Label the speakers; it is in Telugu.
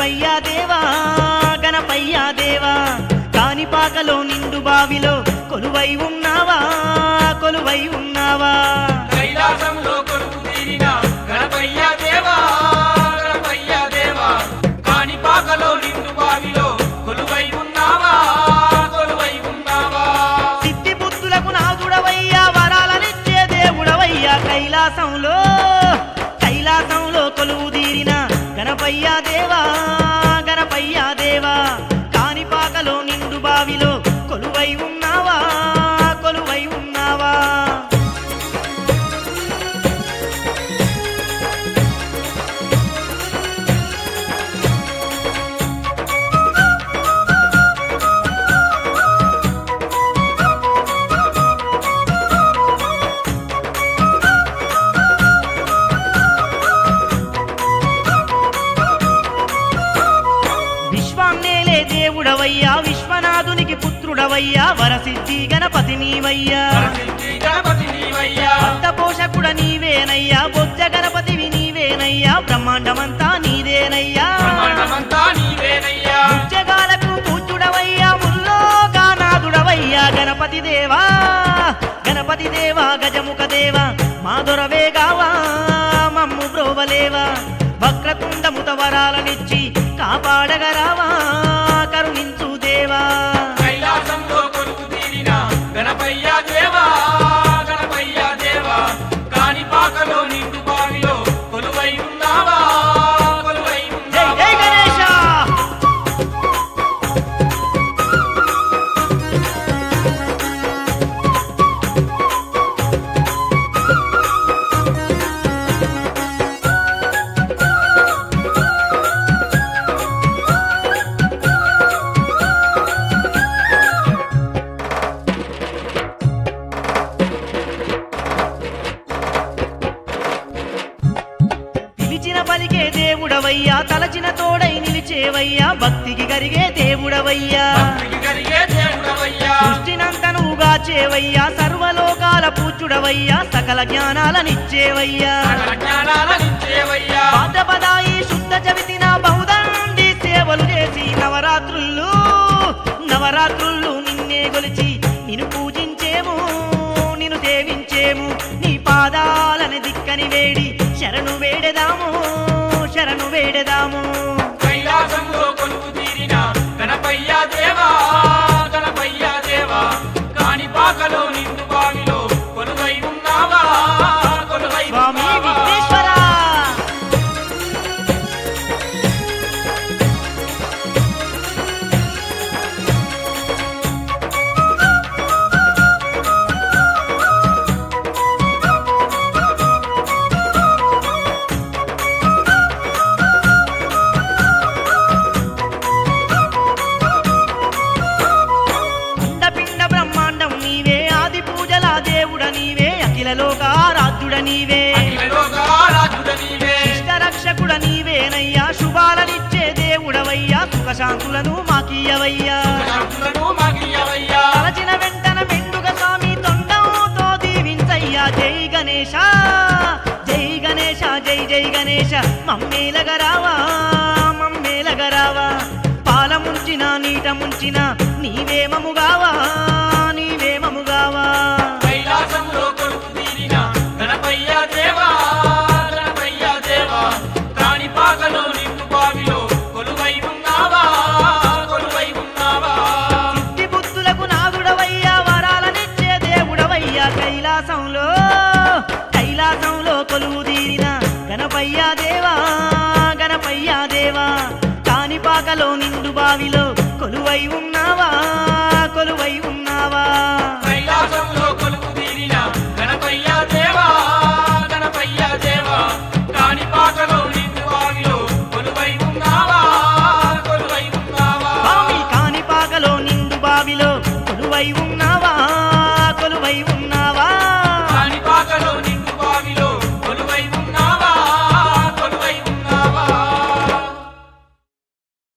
Speaker 1: గణపయ్య దేవా గణపయ్య దేవా కానిపాకలో నిండు బావిలో కొలువై ఉన్నావా కొలువై ఉన్నావా
Speaker 2: కైలాసంలో కొలువు తీరిన గణపయ్య దేవా గణపయ్య దేవా కాణిపాకలో నిండు బావిలో కొలువై ఉన్నావా కొలువై ఉన్నావా
Speaker 1: సిద్ధి బుద్ధులకు నాదుడవయ్యా వరాలనిచ్చే దేవుడవయ్యా కైలాసంలో కైలాసంలో కొలువు తీరిన గణపయ్య దేవా గణపయ్య దేవా కానిపాకలో నిండు బావిలో కొలువై ఉన్నావా కొలువై ఉన్నావా విశ్వాన్నేలే దేవుడవయ్యా విశ్వనాథునికి పుత్రుడవయ్యా వరసిద్ధి గణపతి నీవయ్యా
Speaker 2: వరసిద్ధి గణపతి నీవయ్యా
Speaker 1: భక్త పోషకుడ నీవేనయ్యా బొజ్జ గణపతివి నీవేనయ్యా బ్రహ్మాండమంతా నీదేనయ్యా
Speaker 2: బ్రహ్మాండమంతా నీవేనయ్యా
Speaker 1: జగాలకు పూజ్యుడవయ్యా ముల్లోకానాథుడవయ్యా గణపతి దేవా గణపతి దేవా గజముఖ దేవా మాధురవే గావా మమ్ము బ్రోవలేవా వక్రతుండముత వరాలనిచ్చి కాపాడగరావా కరుణించు దేవా
Speaker 2: కైలాసంలో కొలువు తీరిన గణపయ్య దేవా గణపయ్య దేవా కాణిపాకలో నిండు బావిలో కొలువై ఉన్నావా కొలువై
Speaker 1: జై జై
Speaker 2: ఉన్నావా
Speaker 1: గణేశ పిలిచిన పలికే దేవుడవయ్యా తలచిన తోడై నిలిచేవయ్యా భక్తికి గరిగే దేవుడవయ్యా
Speaker 2: భక్తికి కలిగే దేవుడవయ్యా
Speaker 1: సృష్టినంతనుగా చేవయ్యా సర్వలోకాల పూజ్యుడవయ్యా సకల జ్ఞానాలనిచ్చేవయ్యా
Speaker 2: సకల జ్ఞానాలనిచ్చేవయ్యా
Speaker 1: పాదపదాయి శుద్ధ చవితిన బహుదండి సేవలు చేసి నవరాత్రులు నవరాత్రులు నిన్నే గొలిచి నిన్ను పూజించేము నిన్ను దేవించేము నీ పాదాలని దిక్కని వేడి శరణు వేడెదాము శరణు వేడెదాము
Speaker 2: కైలాసంలో కొలువు తీరిన గణపయ్య దేవా గణపయ్య దేవా కాణిపాకలో నిండు బావిలో కొలువై ఉన్నావా కొలువై
Speaker 1: స్వామి
Speaker 2: ఉన్నావా
Speaker 1: విఘ్నేశ్వర అండపిండ బ్రహ్మాండం నీవే ఆది పూజల దేవుడ నీవే అఖిల లోకారాధ్యుడ నీవే
Speaker 2: అఖిలలోకారాధ్యుడ నీవే
Speaker 1: ఇష్ట రక్షకుడ నీవేనయ్యా శుభాలనిచ్చే దేవుడవయ్యా సుఖశాంతులను మాకీయవయ్యా
Speaker 2: శాంతులను మాకియ్యవయ్యా
Speaker 1: తలచిన వెంటన మెండుగ స్వామి తొండంతో దీవించయ్యా జై గణేశ జై గణేశ జై జై గణేశ మమ్మేలగరావా మమ్మేలగరావా పాల ముంచిన నీట ముంచిన నీవే మముగావా నీవే మముగావా
Speaker 2: కైలాసంలో కొలువు తీరిన గణపయ్య దేవా గణపయ్య దేవా కాణిపాకలో నిండు బావిలో కొలువై ఉన్నావా కొలువై ఉన్నావా
Speaker 1: సిద్ధి బుద్ధులకు నాగుడవయ్యా వరాలనిచ్చే దేవుడవయ్యా కైలాసంలో కైలాసంలో కొలువు తీరిన గణపయ్య దేవా గణపయ్య దేవా కానిపాకలో నిండు బావిలో కొలువై ఉన్నావా కొలువై ఉన్నావా
Speaker 2: కైలాసంలో కొలువు తీరిన గణపయ్య దేవా గణపయ్య దేవా కాణిపాకలో నిండు బావిలో కొలువై ఉన్నావా కొలువై ఉన్నావా
Speaker 1: స్వామి కానిపాకలో నిండు బావిలో కొలువై ఉన్నావా